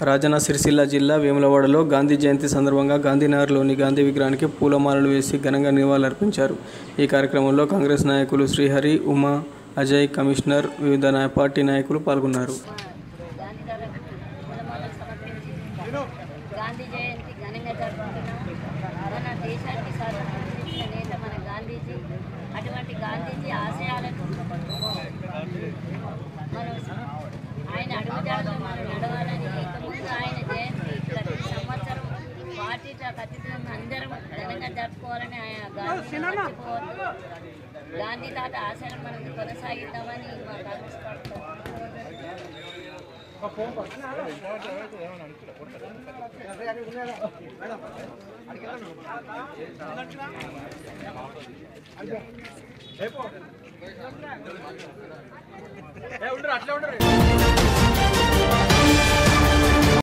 రాజన్న సిరిసిల్ల జిల్లా వేములవాడలో గాంధీ జయంతి సందర్భంగా గాంధీనగర్లోని గాంధీ విగ్రహానికి పూలమాలలు వేసి ఘనంగా నివాళులర్పించారు ఈ కార్యక్రమంలో కాంగ్రెస్ నాయకులు శ్రీహరి ఉమా అజయ్ కమిషనర్ వివిధ నాయ- పార్టీ నాయకులు పాల్గొన్నారు గాంధీగారికి పూలమాలలు సమర్పించి గాంధీ జయంతి ఘనంగా జరుపుకుంటున్నాం మన దేశానికి స్వాతంత్రం ఇచ్చిన నేత మన గాంధీజీ అటువంటి గాంధీజీ ఆశయాలను మనం ఆయన అడుగుజాడలో మనం నడవాలని ఇక ముందు ఆయన జయంతి ప్రతి సంవత్సరం పార్టీతో ఖచ్చితంగా అందరం ఘనంగా జరుపుకోవాలని ఆయన గాంధీ మర్చిపోవద్దు గాంధీ తాత ఆశయాలను మనం కొనసాగిద్దామని మా కాంగ్రెస్ పార్టీ ఏ ఉండరు అట్లా ఉండరు